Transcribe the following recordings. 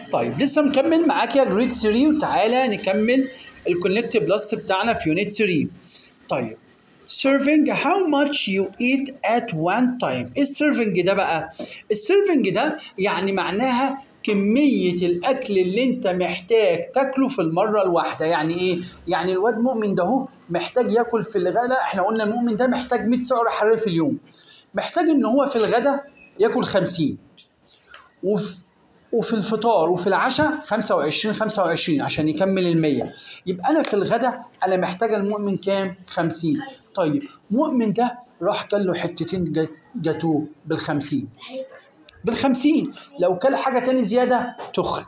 طيب لسه مكمل معاك يا جريد 3 وتعالى نكمل الكونكت بلس بتاعنا في يونت 3 طيب serving how much you eat at one time ايه السيرفنج ده بقى السيرفنج ده يعني معناها كمية الأكل اللي أنت محتاج تاكله في المرة الواحدة، يعني إيه؟ يعني الواد مؤمن ده هو محتاج ياكل في الغداء، إحنا قلنا المؤمن ده محتاج 100 سعر حراري في اليوم. محتاج إن هو في الغداء ياكل 50 وفي وفي الفطار وفي العشاء 25 25 عشان يكمل ال 100 يبقى انا في الغداء انا محتاج المؤمن كام 50 طيب مؤمن ده راح كل له حتتين جا- جاتوه بال 50 بال 50 لو كل حاجه تاني زياده تخن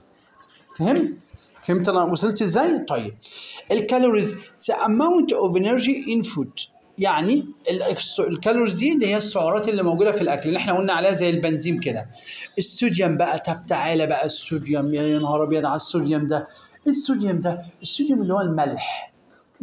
فهمت فهمت انا وصلت ازاي طيب الكالوريز the amount of energy in food يعني ال- الس- الكالوريز دي اللي هي السعرات اللي موجوده في الاكل اللي احنا قلنا عليها زي البنزين كده الصوديوم بقى طب تعالى بقى الصوديوم يا نهار ابيض على الصوديوم ده الصوديوم ده الصوديوم اللي هو الملح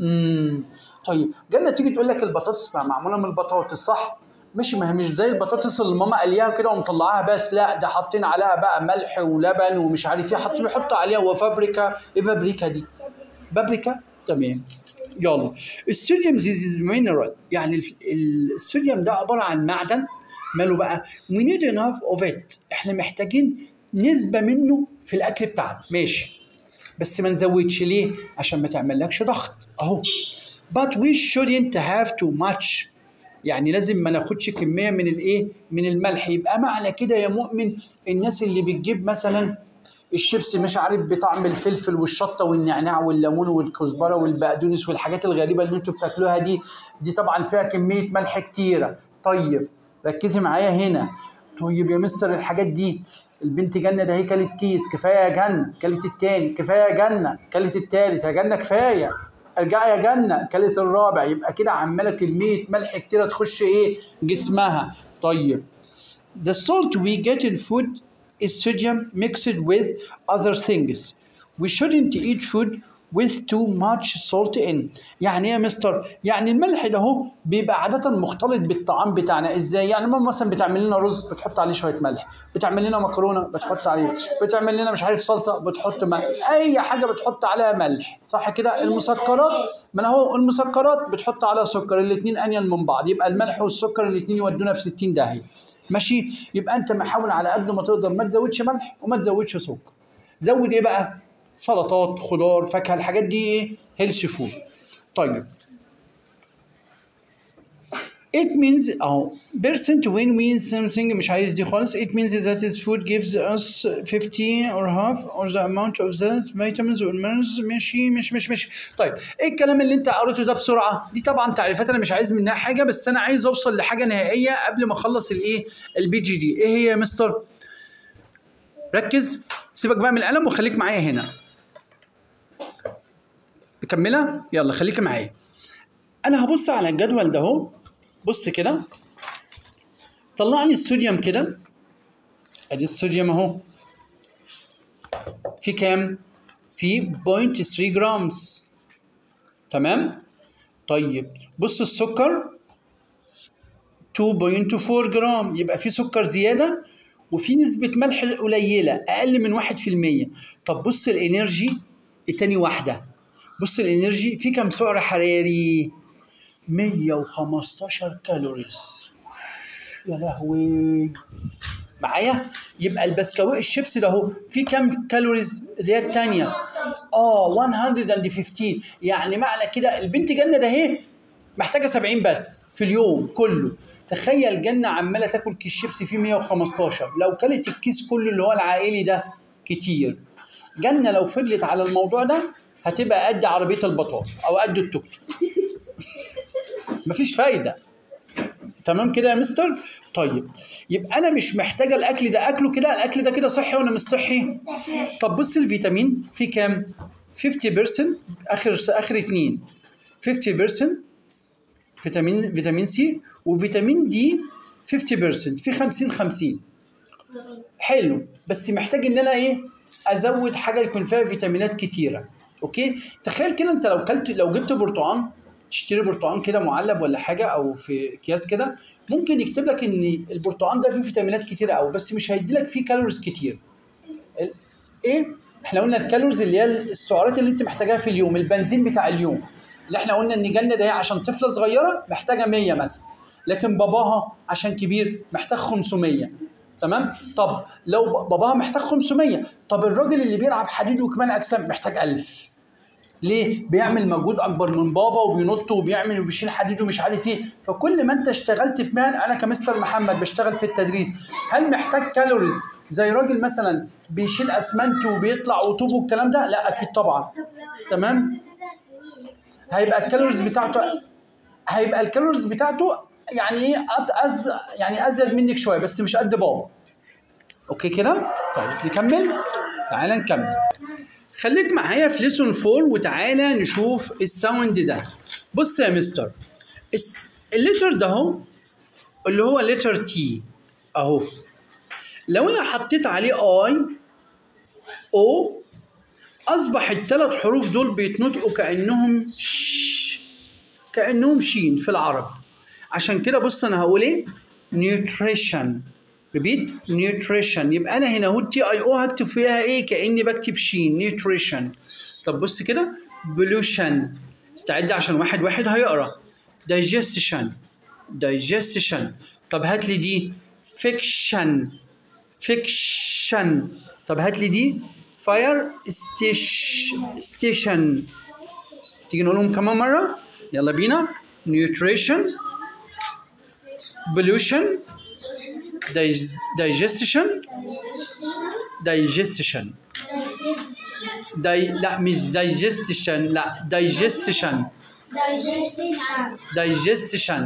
امم طيب جنة تيجي تقول لك البطاطس بقى معموله من البطاطس صح ماشي ما هي مش زي البطاطس اللي ماما قليها كده ومطلعاها بس لا ده حاطين عليها بقى ملح ولبن ومش عارف ايه حاطين بيحطوا عليها وفابريكا ايه فابريكا دي بابريكا تمام يلا الصوديوم از مينرال يعني الف- ال- الصوديوم ده عباره عن معدن ماله بقى we need enough of it احنا محتاجين نسبه منه في الاكل بتاعنا ماشي بس ما نزودش ليه عشان ما تعملكش ضغط اهو but we shouldn't have too much يعني لازم ما ناخدش كميه من الايه من الملح يبقى معنى كده يا مؤمن الناس اللي بتجيب مثلا الشيبس مش عارف بطعم الفلفل والشطه والنعناع والليمون والكزبره والبقدونس والحاجات الغريبه اللي انتوا بتاكلوها دي دي طبعا فيها كميه ملح كتيره طيب ركزي معايا هنا طيب يا مستر الحاجات دي البنت جنة ده هي كلت كيس كفايه يا جنة كلت التاني كفايه يا جنة كلت التالت يا جنة كفايه ارجعي يا جنة كلت الرابع يبقى كده عماله كميه ملح كتيره تخش ايه جسمها طيب The salt we get in food is sodium mixed with other things. We shouldn't eat food with too much salt in. يعني ايه يا مستر؟ يعني الملح ده هو بيبقى عادة مختلط بالطعام بتاعنا ازاي؟ يعني ماما مثلا بتعمل لنا رز بتحط عليه شوية ملح، بتعمل لنا مكرونة بتحط عليه، بتعمل لنا مش عارف صلصة بتحط ملح، أي حاجة بتحط عليها ملح، صح كده؟ المسكرات ما أنا هو المسكرات بتحط عليها سكر، الاتنين أنيل من بعض، يبقى الملح والسكر الاتنين يودونا في 60 داهية. ماشي يبقى انت محاول على قد ما تقدر ما تزودش ملح وما تزودش سكر زود ايه بقى سلطات خضار فاكهه الحاجات دي ايه هيلثي فود طيب It means اهو percent when means something مش عايز دي خالص it means that his food gives us 50 or half or the amount of that vitamins or minerals ماشي مش مش مش طيب ايه الكلام اللي انت قريته ده بسرعه دي طبعا تعريفات انا مش عايز منها حاجه بس انا عايز اوصل لحاجه نهائيه قبل ما اخلص الايه البي جي دي ايه هي يا مستر ركز سيبك بقى من القلم وخليك معايا هنا مكمله يلا خليك معايا انا هبص على الجدول ده اهو بص كده طلع لي الصوديوم كده ادي الصوديوم اهو في كام في 0.3 جرامز تمام طيب بص السكر 2.4 جرام يبقى في سكر زياده وفي نسبة ملح قليلة أقل من 1% طب بص الإنرجي التاني واحدة بص الإنرجي في كام سعر حراري 115 كالوريز يا لهوي معايا يبقى البسكويت الشيبس ده اهو في كام كالوريز اللي هي الثانيه اه 115 يعني معنى كده البنت جنه ده اهي محتاجه 70 بس في اليوم كله تخيل جنه عماله تاكل كيس شيبسي فيه 115 لو كلت الكيس كله اللي هو العائلي ده كتير جنه لو فضلت على الموضوع ده هتبقى قد عربيه البطاطا او قد التوك توك مفيش فايده تمام كده يا مستر طيب يبقى انا مش محتاجه الاكل ده اكله كده الاكل ده كده صحي ولا مش صحي طب بص الفيتامين في كام 50% اخر اخر اتنين 50% فيتامين فيتامين سي وفيتامين دي 50% في 50 50 حلو بس محتاج ان انا ايه ازود حاجه يكون فيها فيتامينات كتيره اوكي تخيل كده انت لو كلت لو جبت برتقان تشتري برتقان كده معلب ولا حاجه او في اكياس كده ممكن يكتب لك ان البرتقان ده فيه فيتامينات كتيره قوي بس مش هيدي لك فيه كالوريز كتير ال- ايه احنا قلنا الكالوريز اللي هي السعرات اللي انت محتاجاها في اليوم البنزين بتاع اليوم اللي احنا قلنا ان جنة ده هي عشان طفله صغيره محتاجه 100 مثلا لكن باباها عشان كبير محتاج 500 تمام طب لو باباها محتاج 500 طب الراجل اللي بيلعب حديد وكمال اجسام محتاج 1000 ليه؟ بيعمل مجهود اكبر من بابا وبينط وبيعمل وبيشيل حديد ومش عارف ايه، فكل ما انت اشتغلت في مهن انا كمستر محمد بشتغل في التدريس، هل محتاج كالوريز زي راجل مثلا بيشيل اسمنت وبيطلع وطوب والكلام ده؟ لا اكيد طبعا. تمام؟ هيبقى الكالوريز بتاعته هيبقى الكالوريز بتاعته يعني ايه أز يعني ازيد منك شويه بس مش قد بابا. اوكي كده؟ طيب نكمل؟ تعالى نكمل. خليك معايا في ليسون 4 وتعالى نشوف الساوند ده بص يا مستر الليتر ده اهو اللي هو لتر تي اهو لو انا حطيت عليه اي او اصبح الثلاث حروف دول بيتنطقوا كانهم ش كانهم شين في العربي عشان كده بص انا هقول ايه نيوتريشن ريبيت نيوتريشن يبقى انا هنا اهو تي اي او هكتب فيها ايه كاني بكتب شين نيوتريشن طب بص كده بولوشن استعد عشان واحد واحد هيقرا دايجستشن دايجستشن طب هات لي دي فيكشن فيكشن طب هات لي دي فاير ستيش ستيشن تيجي نقولهم كمان مره يلا بينا نيوتريشن بولوشن digestion digestion داي لا مش digestion لا digestion digestion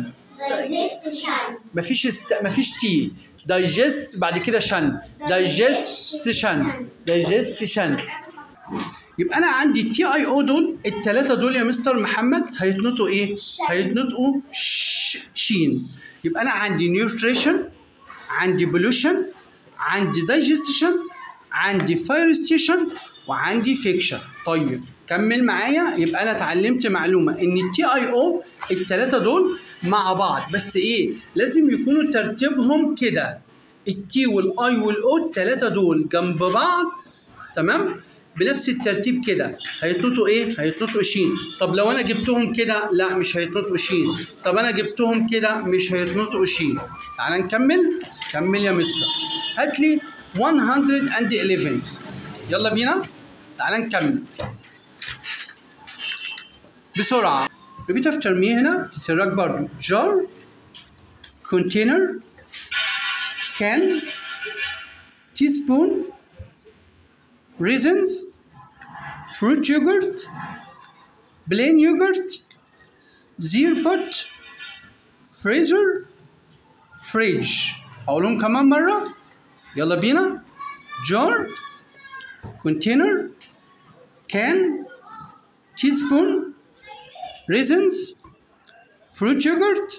مفيش است... مفيش تي دايجست بعد كده شن دايجستشن دايجستشن يبقى انا عندي التي اي او دول الثلاثه دول يا مستر محمد هيتنطقوا ايه هيتنطقوا ش... شين يبقى انا عندي نيوتريشن عندي بولوشن عندي دايجستشن عندي فاير ستيشن وعندي فيكشن طيب كمل معايا يبقى انا اتعلمت معلومه ان التي اي او الثلاثه دول مع بعض بس ايه لازم يكونوا ترتيبهم كده التي والاي والاو الثلاثه دول جنب بعض تمام بنفس الترتيب كده هيتنطقوا ايه؟ هيتنطقوا شين، طب لو انا جبتهم كده لا مش هيتنطقوا شين، طب انا جبتهم كده مش هيتنطقوا شين. تعال نكمل كمل يا مستر. هات لي 111 يلا بينا تعال نكمل. بسرعة repeat after me هنا في سراج برضه jar container can teaspoon raisins, fruit yogurt, plain yogurt, zero freezer, fridge. أقولهم كمان مرة يلا بينا jar, container, can, teaspoon, raisins, fruit yogurt,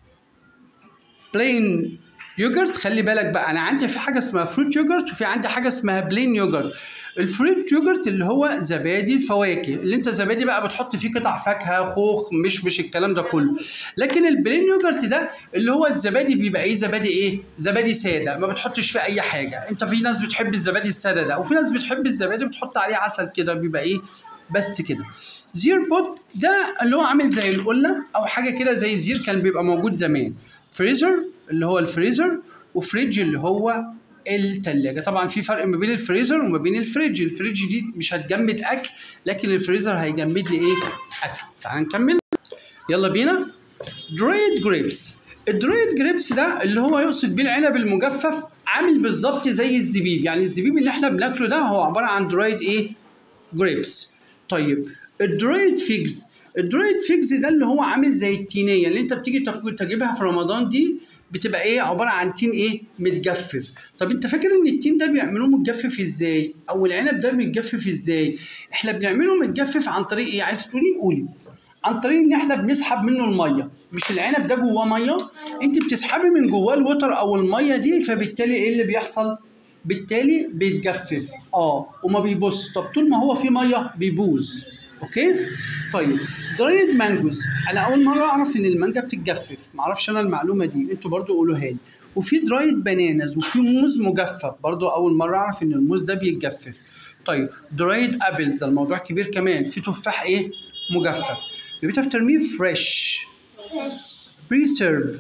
plain يوجرت خلي بالك بقى انا عندي في حاجه اسمها فروت يوجرت وفي عندي حاجه اسمها بلين يوجرت الفروت يوجرت اللي هو زبادي الفواكه اللي انت زبادي بقى بتحط فيه قطع فاكهه خوخ مش مش الكلام ده كله لكن البلين يوجرت ده اللي هو الزبادي بيبقى ايه زبادي ايه زبادي ساده ما بتحطش فيه اي حاجه انت في ناس بتحب الزبادي الساده ده وفي ناس بتحب الزبادي بتحط عليه عسل كده بيبقى ايه بس كده زير بوت ده اللي هو عامل زي القله او حاجه كده زي زير كان بيبقى موجود زمان فريزر اللي هو الفريزر وفريج اللي هو التلاجة طبعا في فرق ما بين الفريزر وما بين الفريج الفريج دي مش هتجمد اكل لكن الفريزر هيجمد لي ايه اكل تعال نكمل يلا بينا درايد جريبس الدرايد جريبس ده اللي هو يقصد بيه العنب المجفف عامل بالظبط زي الزبيب يعني الزبيب اللي احنا بناكله ده هو عباره عن درايد ايه جريبس طيب الدرايد فيجز الدرايد فيجز ده اللي هو عامل زي التينيه اللي انت بتيجي تجيبها في رمضان دي بتبقى ايه عباره عن تين ايه متجفف طب انت فاكر ان التين ده بيعملوه متجفف ازاي او العنب ده متجفف ازاي احنا بنعمله متجفف عن طريق ايه عايز تقولي قولي عن طريق ان احنا بنسحب منه الميه مش العنب ده جواه ميه انت بتسحبي من جواه الوتر او الميه دي فبالتالي ايه اللي بيحصل بالتالي بيتجفف اه وما بيبص طب طول ما هو فيه ميه بيبوظ اوكي طيب درايد مانجوز انا اول مره اعرف ان المانجا بتتجفف معرفش انا المعلومه دي انتوا برضو قولوها لي وفي درايد بانانز وفي موز مجفف برضو اول مره اعرف ان الموز ده بيتجفف طيب درايد ابلز ده الموضوع كبير كمان في تفاح ايه مجفف repeat after me fresh fresh, preserve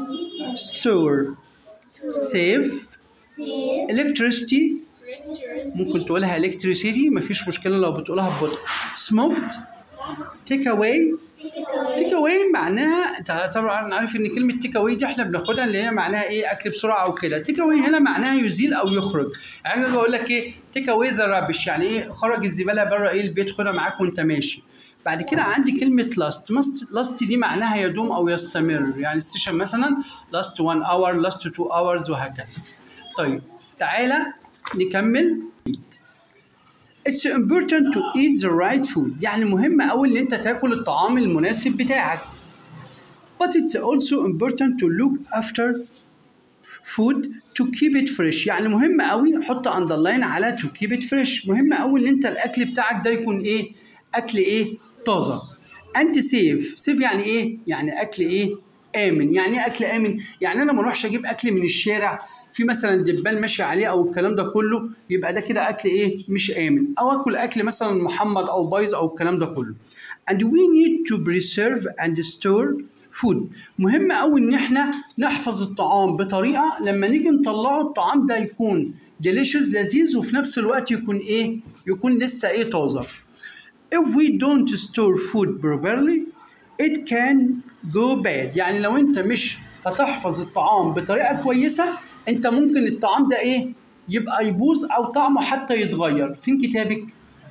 store save save, electricity electricity, ممكن تقولها electricity مفيش مشكله لو بتقولها ببطء smoked take away take away, تيك اواي معناها انت طبعا عارف ان كلمه تيك اواي دي احنا بناخدها اللي هي معناها ايه اكل بسرعه او كده تيك اواي هنا معناها يزيل او يخرج يعني اجي اقول لك ايه تيك اواي ذا رابش يعني ايه خرج الزباله بره ايه البيت خدها معاك وانت ماشي بعد كده عندي كلمة لاست لاست دي معناها يدوم أو يستمر يعني ستيشن مثلا لاست 1 اور لاست 2 hours وهكذا طيب تعالى نكمل It's important to eat the right food يعني مهم أوي إن أنت تاكل الطعام المناسب بتاعك But it's also important to look after food to keep it fresh يعني مهم قوي حط underline على to keep it fresh مهم قوي ان انت الاكل بتاعك ده يكون ايه اكل ايه طازه انت سيف سيف يعني ايه يعني اكل ايه امن يعني ايه اكل امن يعني انا ما اروحش اجيب اكل من الشارع في مثلا دبان ماشي عليه او الكلام ده كله يبقى ده كده اكل ايه مش امن او اكل اكل مثلا محمد او بايظ او الكلام ده كله and we need to preserve and store food مهم قوي ان احنا نحفظ الطعام بطريقه لما نيجي نطلعه الطعام ده يكون delicious لذيذ وفي نفس الوقت يكون ايه يكون لسه ايه طازه if we don't store food properly it can go bad يعني لو انت مش هتحفظ الطعام بطريقه كويسه انت ممكن الطعام ده ايه يبقى يبوظ او طعمه حتى يتغير فين كتابك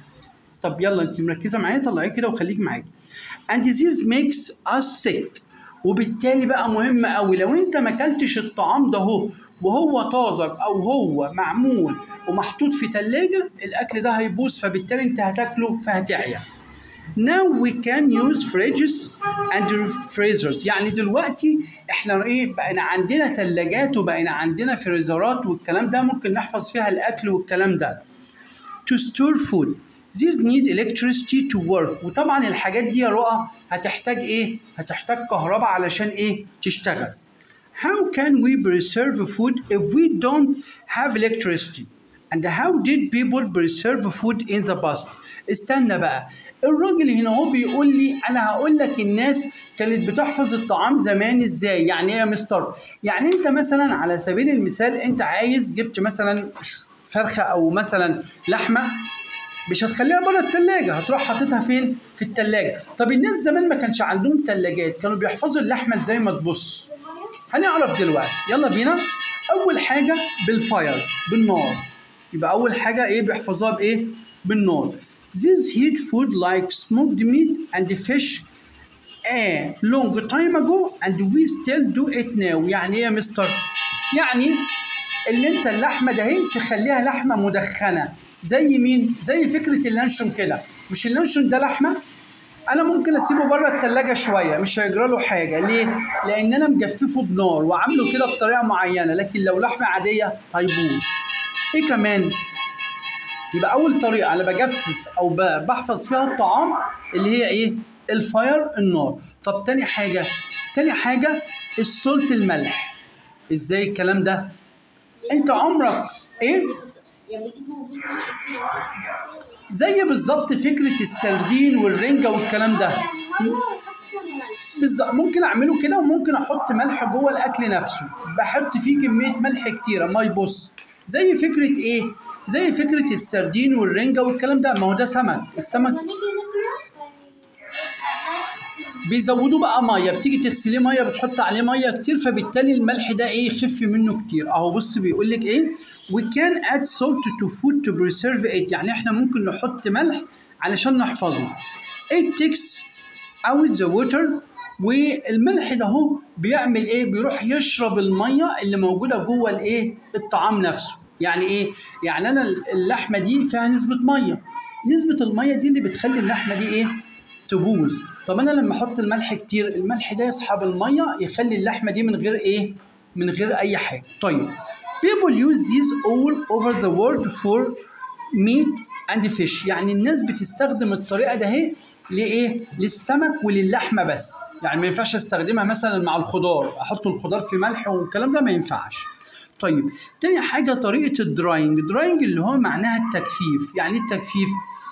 طب يلا انت مركزه معايا طلعيه كده وخليك معاكي and this makes us sick وبالتالي بقى مهم قوي لو انت ما اكلتش الطعام ده هو وهو طازج او هو معمول ومحطوط في تلاجة الاكل ده هيبوظ فبالتالي انت هتاكله فهتعيا Now we can use fridges and freezers يعني دلوقتي احنا ايه بقينا عندنا ثلاجات وبقينا عندنا فريزرات والكلام ده ممكن نحفظ فيها الاكل والكلام ده to store food These need electricity to work وطبعا الحاجات دي يا رؤى هتحتاج ايه؟ هتحتاج كهرباء علشان ايه؟ تشتغل. How can we preserve food if we don't have electricity? And how did people preserve food in the past? استنى بقى الراجل هنا هو بيقول لي انا هقول لك الناس كانت بتحفظ الطعام زمان ازاي يعني ايه يا مستر يعني انت مثلا على سبيل المثال انت عايز جبت مثلا فرخه او مثلا لحمه مش هتخليها بره التلاجة هتروح حاططها فين؟ في التلاجة طب الناس زمان ما كانش عندهم تلاجات كانوا بيحفظوا اللحمة ازاي ما تبص هنعرف دلوقتي يلا بينا أول حاجة بالفاير بالنار يبقى أول حاجة إيه بيحفظوها بإيه؟ بالنار This heat food like smoked meat and fish a long time ago and we still do it now يعني إيه يا مستر؟ يعني اللي انت اللحمه ده اهي تخليها لحمه مدخنه زي مين؟ زي فكره اللانشون كده مش اللانشون ده لحمه انا ممكن اسيبه بره التلاجة شويه مش هيجرى له حاجه ليه؟ لان انا مجففه بنار وعامله كده بطريقه معينه لكن لو لحمه عاديه هيبوظ. ايه كمان؟ يبقى اول طريقه انا بجفف او ب- بحفظ فيها الطعام اللي هي ايه؟ الفاير النار. طب تاني حاجه تاني حاجه السلط الملح. ازاي الكلام ده؟ انت عمرك ايه؟ يعني يجيب موجود في ملح كبير أهو. زي بالظبط فكره السردين والرنجه والكلام ده يعني مية ويحط فيها ملح. بالظبط ممكن اعمله كده وممكن احط ملح جوه الاكل نفسه بحط فيه كميه ملح كتيره ما يبص زي فكره ايه زي فكره السردين والرنجه والكلام ده ما هو ده سمك السمك لما نيجي ناكله بيزودوه بقى ميه بتيجي تغسليه ميه بتحط عليه ميه كتير فبالتالي الملح ده ايه يخف منه كتير اهو بص بيقول لك ايه we can add salt to food to preserve it يعني احنا ممكن نحط ملح علشان نحفظه it takes out the water والملح ده اهو بيعمل ايه بيروح يشرب الميه اللي موجوده جوه الايه الطعام نفسه يعني ايه يعني انا اللحمه دي فيها نسبه ميه نسبه الميه دي اللي بتخلي اللحمه دي ايه تبوظ طب انا لما احط الملح كتير الملح ده يسحب الميه يخلي اللحمه دي من غير ايه من غير اي حاجه طيب people use these all over the world for meat and fish يعني الناس بتستخدم الطريقه ده اهي لايه للسمك وللحمه بس يعني ما ينفعش استخدمها مثلا مع الخضار احط الخضار في ملح والكلام ده ما ينفعش طيب تاني حاجه طريقه الدراينج دراينج اللي هو معناها التجفيف يعني إيه التجفيف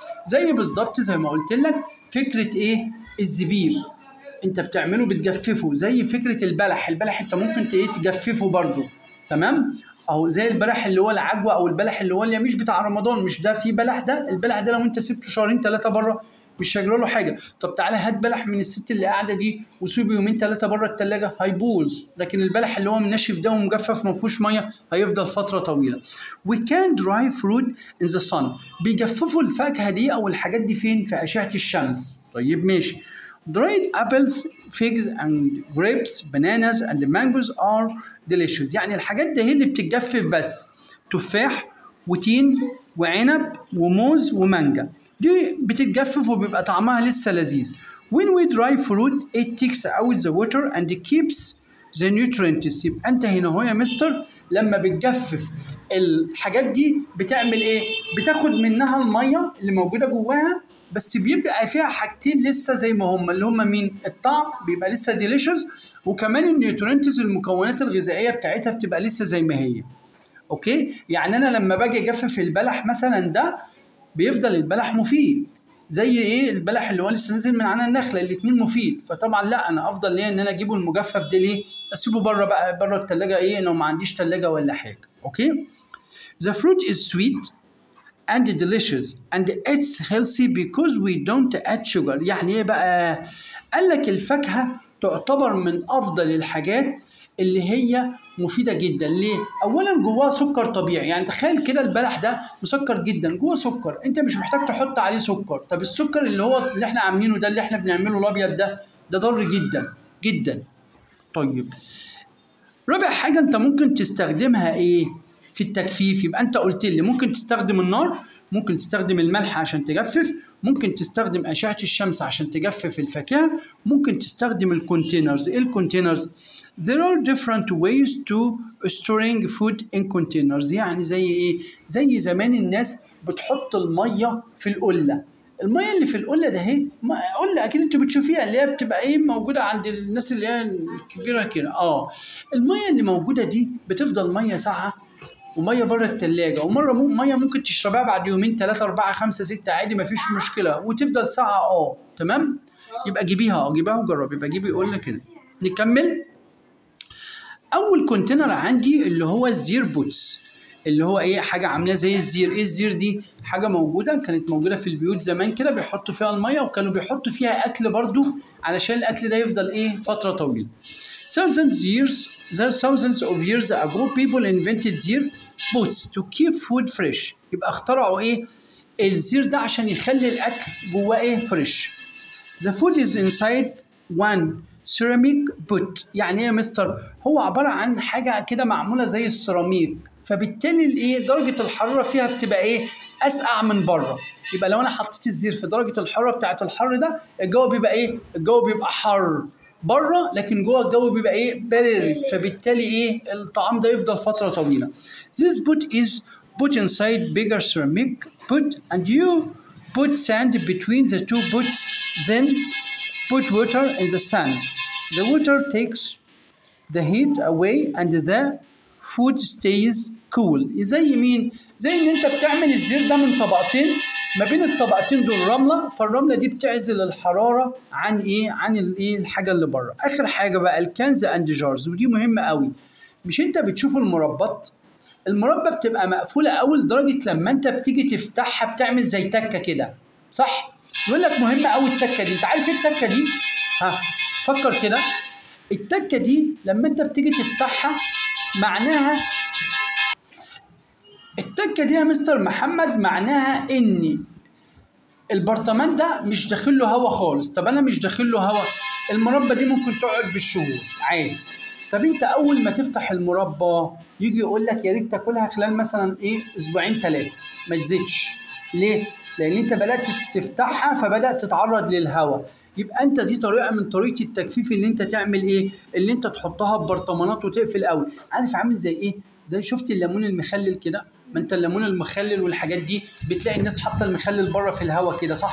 زي بالظبط زي ما قلت لك فكره ايه الزبيب انت بتعمله بتجففه زي فكره البلح البلح انت ممكن ت- ايه تجففه برضه تمام او زي البلح اللي هو العجوه او البلح اللي هو اليميش بتاع رمضان مش ده في بلح ده البلح ده لو انت سبته شهرين ثلاثه بره مش هيجرى له حاجه طب تعالى هات بلح من الست اللي قاعده دي وسيبه يومين ثلاثه بره الثلاجه هيبوظ لكن البلح اللي هو منشف ده ومجفف ما فيهوش ميه هيفضل فتره طويله we can dry fruit in the sun بيجففوا الفاكهه دي او الحاجات دي فين في اشعه الشمس طيب ماشي dried apples figs and grapes bananas and mangoes are delicious يعني الحاجات دي هي اللي بتتجفف بس تفاح وتين وعنب وموز ومانجا دي بتتجفف وبيبقى طعمها لسه لذيذ when we dry fruit it takes out the water and it keeps the nutrients يبقى انت هنا هو يا مستر لما بتجفف الحاجات دي بتعمل ايه بتاخد منها الميه اللي موجوده جواها بس بيبقى فيها حاجتين لسه زي ما هم اللي هم مين الطعم بيبقى لسه ديليشوس وكمان النيوترينتس المكونات الغذائيه بتاعتها بتبقى لسه زي ما هي اوكي يعني انا لما باجي اجفف البلح مثلا ده بيفضل البلح مفيد زي ايه البلح اللي هو لسه نازل من على النخله الاثنين مفيد فطبعا لا انا افضل ليه ان انا اجيبه المجفف ده ليه اسيبه بره بقى بره الثلاجه ايه لو ما عنديش ثلاجه ولا حاجه اوكي The fruit is sweet and delicious and it's healthy because we don't add sugar يعني ايه بقى قال لك الفاكهه تعتبر من افضل الحاجات اللي هي مفيده جدا ليه اولا جواه سكر طبيعي يعني تخيل كده البلح ده مسكر جدا جوه سكر انت مش محتاج تحط عليه سكر طب السكر اللي هو اللي احنا عاملينه ده اللي احنا بنعمله الابيض ده ده ضار جدا جدا طيب رابع حاجة أنت ممكن تستخدمها إيه؟ في التجفيف يبقى أنت قلت لي ممكن تستخدم النار ممكن تستخدم الملح عشان تجفف ممكن تستخدم أشعة الشمس عشان تجفف الفاكهة ممكن تستخدم الكونتينرز إيه الكونتينرز؟ There are different ways to storing food in containers يعني زي إيه؟ زي زمان الناس بتحط المية في القلة الميه اللي في القله ده اهي ما- قله اكيد انتوا بتشوفيها اللي هي بتبقى ايه موجوده عند الناس اللي هي الكبيره كده اه الميه اللي موجوده دي بتفضل ميه ساقعه وميه بره التلاجة ومره مو ميه ممكن تشربها بعد يومين ثلاثة أربعة خمسة ستة عادي مفيش مشكلة وتفضل ساقعة اه تمام يبقى جيبيها اه جيبها وجرب يبقى جيبي قلنا كده نكمل اول كونتينر عندي اللي هو الزير بوتس اللي هو ايه حاجه عامله زي الزير ايه الزير دي حاجه موجوده كانت موجوده في البيوت زمان كده بيحطوا فيها الميه وكانوا بيحطوا فيها اكل برضو علشان الاكل ده يفضل ايه فتره طويله thousands years there thousands of years ago people invented zir boats to keep food fresh يبقى اخترعوا ايه الزير ده عشان يخلي الاكل جواه ايه فريش The food is inside one ceramic pot يعني ايه يا مستر هو عبارة عن حاجة كده معمولة زي السيراميك فبالتالي الايه درجة الحرارة فيها بتبقى ايه اسقع من بره يبقى لو انا حطيت الزير في درجة الحرارة بتاعة الحر ده الجو بيبقى ايه الجو بيبقى حر بره لكن جوه الجو بيبقى ايه بارد فبالتالي ايه الطعام ده يفضل فترة طويلة This pot is put inside bigger ceramic pot and you put sand between the two pots then put water in the sand the water takes the heat away and the food stays cool زي مين زي ان انت بتعمل الزير ده من طبقتين ما بين الطبقتين دول رمله فالرمله دي بتعزل الحراره عن ايه عن الايه الحاجه اللي بره اخر حاجه بقى الكنز اند جارز ودي مهمه قوي مش انت بتشوف المربط المربى بتبقى مقفوله قوي لدرجه لما انت بتيجي تفتحها بتعمل زي تكه كده صح يقول لك مهمه قوي التكه دي انت عارف ايه التكه دي ها فكر كده التكه دي لما انت بتيجي تفتحها معناها التكه دي يا مستر محمد معناها ان البرطمان ده مش داخل له هوا خالص طب انا مش داخل له هوا المربى دي ممكن تقعد بالشهور عادي طب انت اول ما تفتح المربى يجي يقول لك يا ريت تاكلها خلال مثلا ايه اسبوعين ثلاثه ما تزيدش ليه لان انت بدات تفتحها فبدات تتعرض للهواء يبقى انت دي طريقه من طريقه التجفيف اللي انت تعمل ايه اللي انت تحطها في برطمانات وتقفل قوي عارف عامل زي ايه زي شفت الليمون المخلل كده ما انت الليمون المخلل والحاجات دي بتلاقي الناس حاطه المخلل بره في الهواء كده صح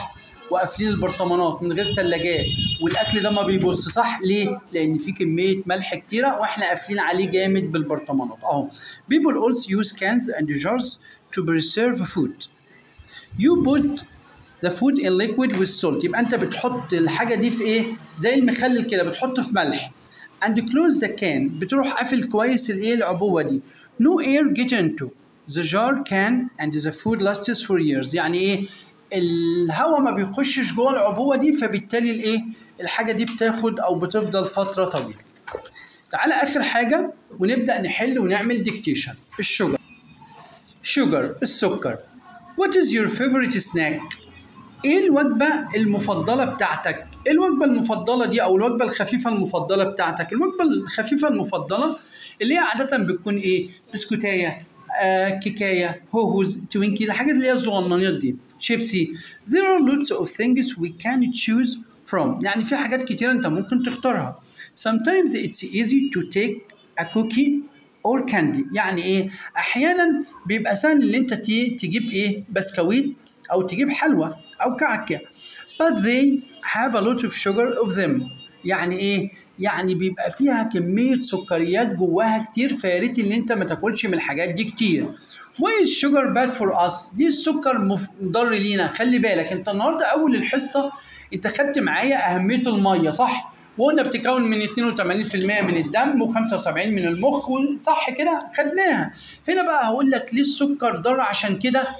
وقافلين البرطمانات من غير ثلاجات والاكل ده ما بيبص صح ليه لان في كميه ملح كتيره واحنا قافلين عليه جامد بالبرطمانات اهو people also use cans and jars to preserve food you put the food in liquid with salt يبقى انت بتحط الحاجه دي في ايه زي المخلل كده بتحطه في ملح and close the can بتروح قافل كويس الايه العبوه دي no air get into the jar can and the food lasts for years يعني ايه الهواء ما بيخشش جوه العبوه دي فبالتالي الايه الحاجه دي بتاخد او بتفضل فتره طويله تعالى اخر حاجه ونبدا نحل ونعمل ديكتيشن الشجر شجر السكر What is your favorite snack؟ ايه الوجبة المفضلة بتاعتك؟ ايه الوجبة المفضلة دي او الوجبة الخفيفة المفضلة بتاعتك؟ الوجبة الخفيفة المفضلة اللي هي عادة بتكون ايه؟ بسكوتاية، آه، كيكاية، هوهوز، توينكي، الحاجات اللي هي الصغننيات دي، شيبسي. There are lots of things we can choose from. يعني في حاجات كتيرة انت ممكن تختارها. Sometimes it's easy to take a cookie or candy. يعني ايه؟ احيانا بيبقى سهل ان انت تي- تجيب ايه؟ بسكويت او تجيب حلوى او كعكه but they have a lot of sugar of them يعني ايه يعني بيبقى فيها كميه سكريات جواها كتير فيا ريت ان انت ما تاكلش من الحاجات دي كتير why is sugar bad for us دي السكر مف- مضر لينا خلي بالك انت النهارده اول الحصه انت خدت معايا اهميه الميه صح وقلنا بتكون من 82% من الدم و75 من المخ صح كده خدناها هنا بقى هقول لك ليه السكر ضار عشان كده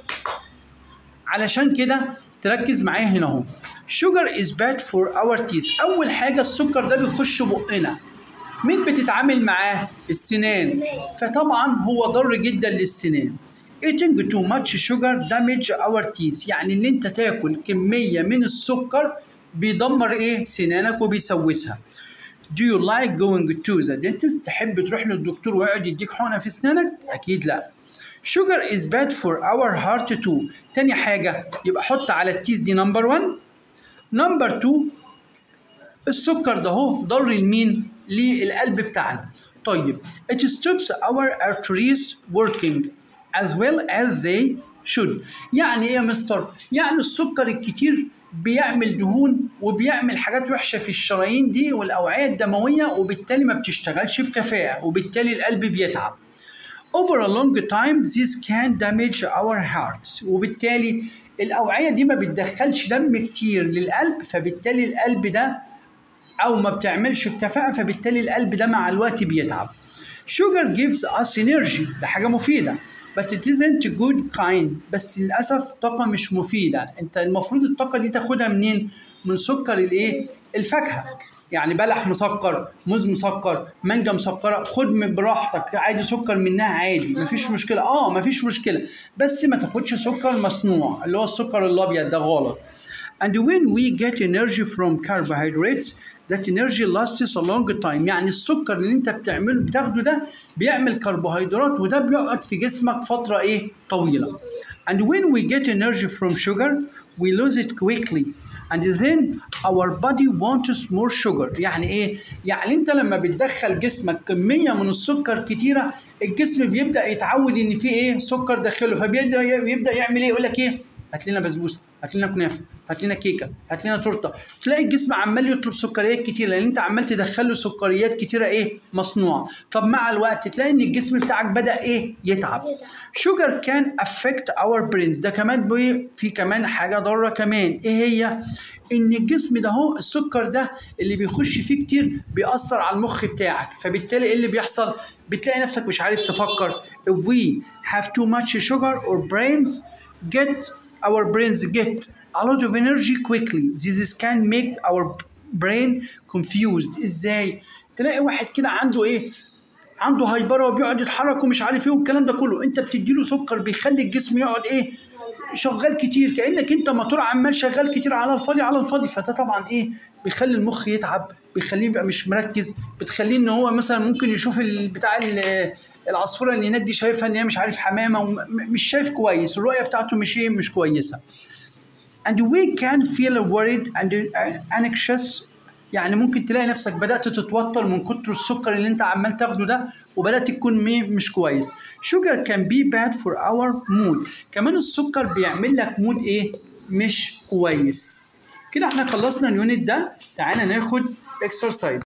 علشان كده تركز معايا هنا اهو sugar is bad for our teeth اول حاجه السكر ده بيخش بقنا مين بتتعامل معاه السنان السنان. فطبعا هو ضر جدا للسنان eating too much sugar damage our teeth يعني ان انت تاكل كميه من السكر بيدمر ايه سنانك وبيسوسها Do you like going to the dentist؟ تحب تروح للدكتور ويقعد يديك حقنة في أسنانك؟ أكيد لا. Sugar is bad for our heart too. تاني حاجة يبقى حط على التيس دي نمبر 1. نمبر 2 السكر ده اهو ضر لمين؟ للقلب بتاعنا. طيب it stops our arteries working as well as they should. يعني ايه يا مستر؟ يعني السكر الكتير بيعمل دهون وبيعمل حاجات وحشه في الشرايين دي والاوعيه الدمويه وبالتالي ما بتشتغلش بكفاءه وبالتالي القلب بيتعب. Over a long time this can damage our hearts وبالتالي الأوعية دي ما بتدخلش دم كتير للقلب فبالتالي القلب ده أو ما بتعملش بكفاءة فبالتالي القلب ده مع الوقت بيتعب. Sugar gives us energy ده حاجة مفيدة but it isn't good kind بس للأسف طاقة مش مفيدة أنت المفروض الطاقة دي تاخدها منين؟ من سكر الإيه؟ الفاكهة يعني بلح مسكر موز مسكر مانجا مسكره خد من براحتك عادي سكر منها عادي مفيش مشكله اه مفيش مشكله بس ما تاخدش سكر مصنوع اللي هو السكر الابيض ده غلط and when we get energy from carbohydrates that energy lasts a long time يعني السكر اللي انت بتعمله بتاخده ده بيعمل كربوهيدرات وده بيقعد في جسمك فتره ايه طويله and when we get energy from sugar we lose it quickly and then our body wants more sugar يعني ايه يعني انت لما بتدخل جسمك كميه من السكر كتيره الجسم بيبدا يتعود ان في ايه سكر داخله فبيبدا بيبدا يعمل ايه يقول لك ايه هات لنا بسبوسه هات لنا كنافه هات لنا كيكه هات لنا تورته تلاقي الجسم عمال يطلب سكريات كتير لان انت عمال تدخل له سكريات كتيره ايه مصنوعه طب مع الوقت تلاقي ان الجسم بتاعك بدا ايه يتعب sugar can affect our brains ده كمان بي في كمان حاجه ضاره كمان ايه هي ان الجسم ده هو السكر ده اللي بيخش فيه كتير بيأثر على المخ بتاعك فبالتالي ايه اللي بيحصل بتلاقي نفسك مش عارف تفكر if we have too much sugar or brains get our brains get a lot of energy quickly this is can make our brain confused ازاي تلاقي واحد كده عنده ايه عنده هايبره وبيقعد يتحرك ومش عارف ايه والكلام ده كله انت بتديله سكر بيخلي الجسم يقعد ايه شغال كتير كانك انت موتور عمال شغال كتير على الفاضي على الفاضي فده طبعا ايه بيخلي المخ يتعب بيخليه يبقى مش مركز بتخليه ان هو مثلا ممكن يشوف ال- بتاع ال- العصفوره اللي هناك دي شايفها ان هي مش عارف حمامه ومش شايف كويس الرؤيه بتاعته مش ايه مش كويسه and we can feel worried and anxious يعني ممكن تلاقي نفسك بدأت تتوتر من كتر السكر اللي انت عمال تاخده ده وبدأت تكون مي- مش كويس. Sugar can be bad for our mood. كمان السكر بيعمل لك مود ايه؟ مش كويس. كده احنا خلصنا اليونت ده تعالى ناخد اكسرسايز